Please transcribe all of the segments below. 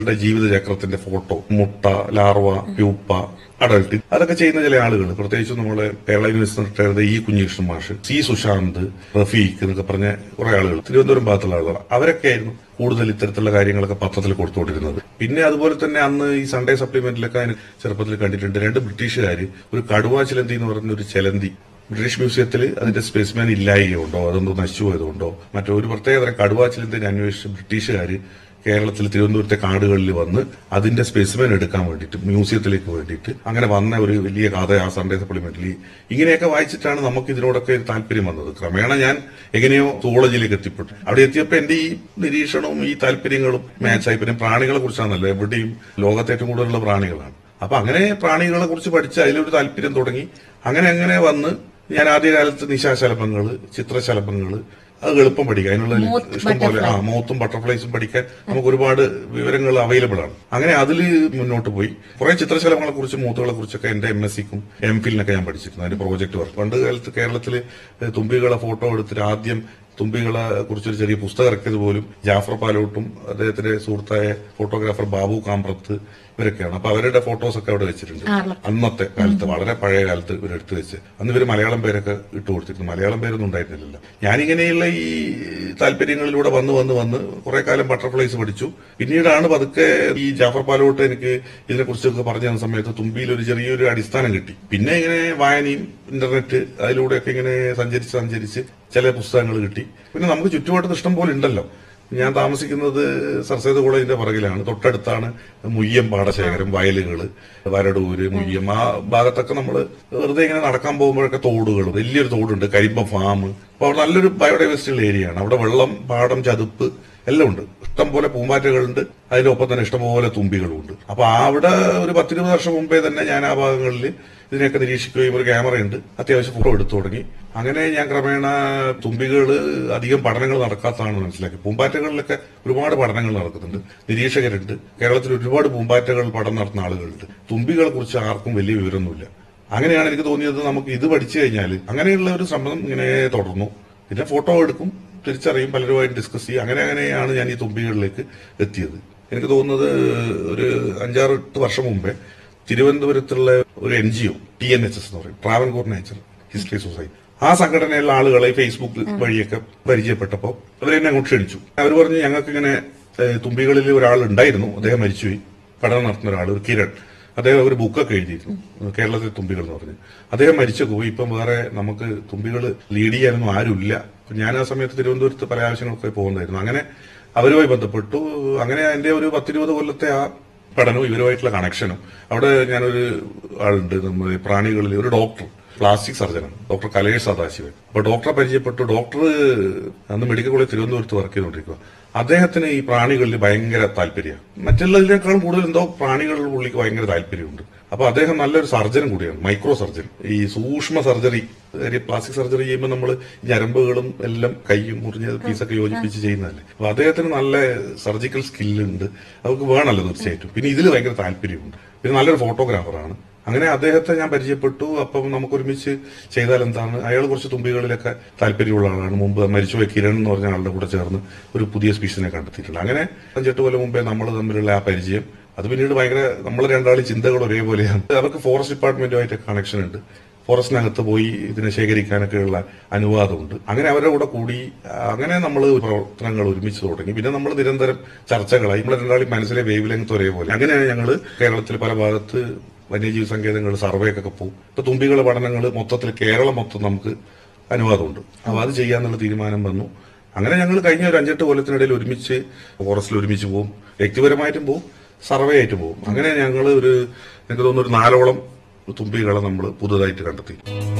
യുടെ ജീവിതചക്രത്തിന്റെ ഫോട്ടോ മുട്ട ലാർവ പ്യൂപ്പ അഡൾട്ട് അതൊക്കെ ചെയ്യുന്ന ചില ആളുകൾ പ്രത്യേകിച്ച് നമ്മള് Kerala university retired E Kunhikrishnan മാഷ് സി സുശാന്ത് റഫീഖ് എന്നൊക്കെ പറഞ്ഞ കുറെ ആളുകൾ തിരുവനന്തപുരം ഭാഗത്തുള്ള ആളുകൾ അവരൊക്കെ ആയിരുന്നു കൂടുതൽ ഇത്തരത്തിലുള്ള കാര്യങ്ങളൊക്കെ പത്രത്തിൽ കൊടുത്തുകൊണ്ടിരുന്നത് പിന്നെ അതുപോലെ തന്നെ അന്ന് ഈ സൺഡേ സപ്ലിമെന്റിലൊക്കെ അതിന് ചെറുപ്പത്തിൽ കണ്ടിട്ടുണ്ട് രണ്ട് ബ്രിട്ടീഷുകാർ ഒരു കടുവാ ചിലന്തി എന്ന് പറയുന്ന ഒരു ചിലന്തി ബ്രിട്ടീഷ് മ്യൂസിയത്തിൽ അതിന്റെ സ്പെസിമെൻ ഇല്ലായികയുണ്ടോ അതെന്തോ നശിച്ചു പോയതുകൊണ്ടോ മറ്റോ ഒരു പ്രത്യേകതരം കടുവാ ചിലന്തിനെ അന്വേഷിച്ച് ബ്രിട്ടീഷുകാർ കേരളത്തിൽ തിരുവനന്തപുരത്തെ കാടുകളിൽ വന്ന് അതിന്റെ സ്പെസിമെൻ എടുക്കാൻ വേണ്ടിയിട്ട് മ്യൂസിയത്തിലേക്ക് വേണ്ടിയിട്ട് അങ്ങനെ വന്ന ഒരു വലിയ കഥ ആ സൺഡേ സപ്ലിമെന്റിൽ ഇങ്ങനെയൊക്കെ വായിച്ചിട്ടാണ് നമുക്ക് ഇതിനോടൊക്കെ താല്പര്യം വന്നത് ക്രമേണ ഞാൻ എങ്ങനെയോ സുവോളജിയിലേക്ക് എത്തിപ്പെട്ടു അവിടെ എത്തിയപ്പോൾ എന്റെ ഈ നിരീക്ഷണവും ഈ താല്പര്യങ്ങളും മാച്ചായി പിന്നെ പ്രാണികളെ കുറിച്ചാണല്ലോ എവിടെയും ലോകത്ത് ഏറ്റവും കൂടുതലുള്ള പ്രാണികളാണ് അപ്പൊ അങ്ങനെ പ്രാണികളെ കുറിച്ച് പഠിച്ച് അതിലൊരു താല്പര്യം തുടങ്ങി അങ്ങനെ അങ്ങനെ വന്ന് ഞാൻ ആദ്യകാലത്ത് നിശാശലഭങ്ങള് ചിത്രശലഭങ്ങള് അത് എളുപ്പം പഠിക്കാം അതിനുള്ള Moth, ഇഷ്ടം പോലെ ആ മോത്തും ബട്ടർഫ്ലൈസും പഠിക്കാൻ നമുക്ക് ഒരുപാട് വിവരങ്ങൾ അവൈലബിൾ ആണ് അങ്ങനെ അതിൽ മുന്നോട്ട് പോയി കുറെ ചിത്രശലഭങ്ങളെ കുറിച്ച് മൂത്തുകളെ കുറിച്ചൊക്കെ എന്റെ എം എസ് സിക്കും എം ഫിലിനൊക്കെ ഞാൻ പഠിച്ചിരുന്നു അതിന്റെ പ്രോജക്ട് വർക്ക് പണ്ട് കാലത്ത് കേരളത്തിൽ തുമ്പികളെ ഫോട്ടോ എടുത്തിട്ട് ആദ്യം തുമ്പികളെ കുറിച്ചൊരു ചെറിയ പുസ്തകം ഇറക്കിയത് പോലും ജാഫർ പാലോട്ടും അദ്ദേഹത്തിന്റെ സുഹൃത്തായ ഫോട്ടോഗ്രാഫർ ബാബു കാമ്പ്രത്ത് ഇവരൊക്കെയാണ് അപ്പൊ അവരുടെ ഫോട്ടോസ് ഒക്കെ അവിടെ വെച്ചിട്ടുണ്ട് ആർലൊക്കെ. അന്നത്തെ കാലത്ത് വളരെ പഴയ കാലത്ത് ഇവരെടുത്ത് വെച്ച് അന്ന് ഇവര് മലയാളം പേരൊക്കെ ഇട്ട് കൊടുത്തിരുന്നു മലയാളം പേരൊന്നും ഉണ്ടായിരുന്നില്ലല്ലോ ഞാനിങ്ങനെയുള്ള ഈ താല്പര്യങ്ങളിലൂടെ വന്ന് വന്ന് വന്ന് കുറെ കാലം ബട്ടർഫ്ലൈസ് പഠിച്ചു പിന്നീടാണ് പതുക്കെ ഈ ജാഫർ പാലോട്ട് എനിക്ക് ഇതിനെ കുറിച്ചൊക്കെ പറഞ്ഞു തന്ന സമയത്ത് തുമ്പിയിൽ ഒരു ചെറിയൊരു അടിസ്ഥാനം കിട്ടി പിന്നെ ഇങ്ങനെ വായനയും ഇന്റർനെറ്റ് അതിലൂടെയൊക്കെ ഇങ്ങനെ സഞ്ചരിച്ച് സഞ്ചരിച്ച് ചില പുസ്തകങ്ങൾ കിട്ടി പിന്നെ നമുക്ക് ചുറ്റുപാടത്ത് ഇഷ്ടം പോലെ ഉണ്ടല്ലോ ഞാൻ താമസിക്കുന്നത് സർസേത് കോളേജിന്റെ പുറകിലാണ് തൊട്ടടുത്താണ് മുയ്യം പാടശേഖരം വയലുകള് വരടൂര് മുയ്യം ആ ഭാഗത്തൊക്കെ നമ്മൾ വെറുതെ ഇങ്ങനെ നടക്കാൻ പോകുമ്പോഴൊക്കെ തോടുകൾ വലിയൊരു തോടുണ്ട് കരിമ്പ ഫാം അപ്പൊ അവിടെ നല്ലൊരു ബയോഡൈവേഴ്സിറ്റി ഏരിയയാണ് അവിടെ വെള്ളം പാടം ചതുപ്പ് എല്ലാം ഉണ്ട് ഇഷ്ടം പോലെ പൂമ്പാറ്റകളുണ്ട് അതിനൊപ്പം തന്നെ ഇഷ്ടംപോലെ തുമ്പികളുണ്ട് അപ്പൊ ആ അവിടെ ഒരു പത്തിരുപത് വർഷം മുമ്പേ തന്നെ ഞാൻ ആ ഭാഗങ്ങളിൽ ഇതിനെയൊക്കെ നിരീക്ഷിക്കുകയും ഒരു ക്യാമറയുണ്ട് അത്യാവശ്യം ഫോട്ടോ എടുത്തു തുടങ്ങി അങ്ങനെ ഞാൻ ക്രമേണ തുമ്പികള് അധികം പഠനങ്ങൾ നടക്കാത്തതാണെന്ന് മനസ്സിലാക്കി പൂമ്പാറ്റകളിലൊക്കെ ഒരുപാട് പഠനങ്ങൾ നടക്കുന്നുണ്ട് നിരീക്ഷകരുണ്ട് കേരളത്തിൽ ഒരുപാട് പൂമ്പാറ്റകൾ പഠനം നടത്തുന്ന ആളുകളുണ്ട് തുമ്പികളെ കുറിച്ച് ആർക്കും വലിയ വിവരമൊന്നുമില്ല അങ്ങനെയാണ് എനിക്ക് തോന്നിയത് നമുക്ക് ഇത് പഠിച്ചു കഴിഞ്ഞാൽ അങ്ങനെയുള്ള ഒരു ശ്രമം ഇങ്ങനെ തുടർന്നു പിന്നെ ഫോട്ടോ എടുക്കും തിരിച്ചറിയും പലരുമായിട്ട് ഡിസ്കസ് ചെയ്യും അങ്ങനെ അങ്ങനെയാണ് ഞാൻ ഈ തുമ്പികളിലേക്ക് എത്തിയത് എനിക്ക് തോന്നുന്നത് ഒരു അഞ്ചാറ് എട്ട് വർഷം മുമ്പേ തിരുവനന്തപുരത്തുള്ള ഒരു N G O T N H S എന്ന് പറയും ട്രാവൻകൂർ നേച്ചർ ഹിസ്റ്ററി സൊസൈറ്റി ആ സംഘടനയിലുള്ള ആളുകളെ ഫേസ്ബുക്ക് വഴിയൊക്കെ പരിചയപ്പെട്ടപ്പോൾ അവരെന്നെ അങ്ങോട്ട് ക്ഷണിച്ചു അവർ പറഞ്ഞു ഞങ്ങൾക്ക് ഇങ്ങനെ ഏഹ്, തുമ്പികളിൽ ഒരാൾ ഉണ്ടായിരുന്നു അദ്ദേഹം മരിച്ചുപോയി പഠനം നടത്തുന്ന ഒരാൾ ഒരു കിരൺ അദ്ദേഹം ഒരു ബുക്കൊക്കെ എഴുതിയിരുന്നു കേരളത്തിലെ തുമ്പികൾ എന്ന് പറഞ്ഞ് അദ്ദേഹം മരിച്ചു പോയി ഇപ്പം വേറെ നമുക്ക് തുമ്പികൾ ലീഡ് ചെയ്യാനൊന്നും ആരുമില്ല അപ്പൊ ഞാൻ ആ സമയത്ത് തിരുവനന്തപുരത്ത് പല ആവശ്യങ്ങളൊക്കെ പോകുന്നതായിരുന്നു അങ്ങനെ അവരുമായി ബന്ധപ്പെട്ടു അങ്ങനെ എന്റെ ഒരു പത്തിരുപത് കൊല്ലത്തെ ആ പഠനവും ഇവരുമായിട്ടുള്ള കണക്ഷനും അവിടെ ഞാനൊരു ആളുണ്ട് നമ്മുടെ പ്രാണികളിൽ ഒരു ഡോക്ടർ പ്ലാസ്റ്റിക് സർജനാണ് ഡോക്ടർ കലേഷ് സദാശിവൻ അപ്പൊ ഡോക്ടറെ പരിചയപ്പെട്ടു ഡോക്ടർ അന്ന് മെഡിക്കൽ കോളേജ് തിരുവനന്തപുരത്ത് വർക്ക് ചെയ്തുകൊണ്ടിരിക്കുക അദ്ദേഹത്തിന് ഈ പ്രാണികളിൽ ഭയങ്കര താല്പര്യമാണ് മറ്റുള്ളതിനേക്കാളും കൂടുതൽ എന്തോ പ്രാണികളിൽ പുള്ളിക്ക് ഭയങ്കര താല്പര്യമുണ്ട് അപ്പൊ അദ്ദേഹം നല്ലൊരു സർജനും കൂടിയാണ് മൈക്രോ സർജൻ ഈ സൂക്ഷ്മ സർജറി പ്ലാസ്റ്റിക് സർജറി ചെയ്യുമ്പോൾ നമ്മൾ ഞരമ്പുകളും എല്ലാം കൈയും മുറിഞ്ഞ പീസൊക്കെ യോജിപ്പിച്ച് ചെയ്യുന്നതല്ലേ അപ്പൊ അദ്ദേഹത്തിന് നല്ല സർജിക്കൽ സ്കില്ലുണ്ട് അവർക്ക് വേണമല്ലോ തീർച്ചയായിട്ടും പിന്നെ ഇതിൽ ഭയങ്കര താല്പര്യമുണ്ട് പിന്നെ നല്ലൊരു ഫോട്ടോഗ്രാഫറാണ് അങ്ങനെ അദ്ദേഹത്തെ ഞാൻ പരിചയപ്പെട്ടു അപ്പം നമുക്ക് ഒരുമിച്ച് ചെയ്താൽ എന്താണ് അയാൾ കുറച്ച് തുമ്പികളിലൊക്കെ താല്പര്യമുള്ള ആളാണ് മുമ്പ് മരിച്ചുപോയ കിരൺ എന്ന് പറഞ്ഞ ആളുടെ കൂടെ ചേർന്ന് ഒരു പുതിയ സ്പീഷീസിനെ കണ്ടെത്തിയിട്ടുണ്ട് അങ്ങനെ അഞ്ചെട്ട് കൊല്ലം മുമ്പേ നമ്മൾ തമ്മിലുള്ള ആ പരിചയം അത് പിന്നീട് ഭയങ്കര നമ്മൾ രണ്ടാളും ചിന്തകൾ ഒരേപോലെയാണ് അവർക്ക് ഫോറസ്റ്റ് ഡിപ്പാർട്ട്മെന്റുമായിട്ട് കണക്ഷൻ ഉണ്ട് ഫോറസ്റ്റിനകത്ത് പോയി ഇതിനെ ശേഖരിക്കാനൊക്കെയുള്ള അനുവാദമുണ്ട് അങ്ങനെ അവരുടെ കൂടെ കൂടി അങ്ങനെ നമ്മൾ പ്രവർത്തനങ്ങൾ ഒരുമിച്ച് തുടങ്ങി പിന്നെ നമ്മൾ നിരന്തരം ചർച്ചകളായി നമ്മൾ രണ്ടാളും മനസ്സിലെ വേവ് ലെങ്ത് ഒരേപോലെ അങ്ങനെയാണ് ഞങ്ങൾ കേരളത്തിൽ പല ഭാഗത്ത് വന്യജീവി സങ്കേതങ്ങൾ സർവേക്കൊക്കെ പോകും ഇപ്പൊ തുമ്പികളുടെ പഠനങ്ങൾ മൊത്തത്തിൽ കേരളം മൊത്തം നമുക്ക് അനുവാദമുണ്ട് അപ്പൊ അത് ചെയ്യാന്നുള്ള തീരുമാനം വന്നു അങ്ങനെ ഞങ്ങൾ കഴിഞ്ഞ ഒരു അഞ്ചെട്ട് കൊല്ലത്തിനിടയിൽ ഒരുമിച്ച് ഫോറസ്റ്റിൽ ഒരുമിച്ച് പോകും വ്യക്തിപരമായിട്ടും പോകും സർവേ ആയിട്ട് പോകും അങ്ങനെ ഞങ്ങൾ ഒരു എനിക്ക് തോന്നുന്നു ഒരു നാലോളം തുമ്പികളെ നമ്മൾ പുതുതായിട്ട് കണ്ടെത്തി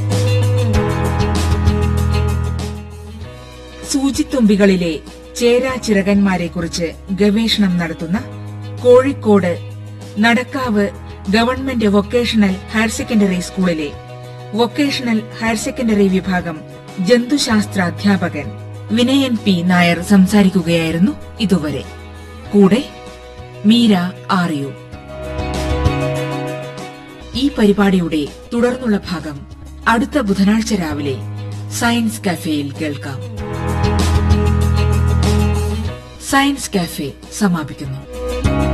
സൂചിത്തുമ്പികളിലെ ചേരാ ചിറകന്മാരെ കുറിച്ച് ഗവേഷണം നടത്തുന്ന Kozhikode Nadakkavu government vocational higher secondary സ്കൂളിലെ വൊക്കേഷണൽ ഹയർ സെക്കൻഡറി വിഭാഗം ജന്തുശാസ്ത്ര അധ്യാപകൻ വിനയൻ പി നായർ സംസാരിക്കുകയായിരുന്നു ഇതുവരെ കൂടെ മീര ആറിയു ഈ പരിപാടിയുടെ തുടർന്നുള്ള ഭാഗം അടുത്ത ബുധനാഴ്ച രാവിലെ സയൻസ് കഫേയിൽ കേൾക്കാം സയൻസ് കാഫെ സമാപിക്കുന്നു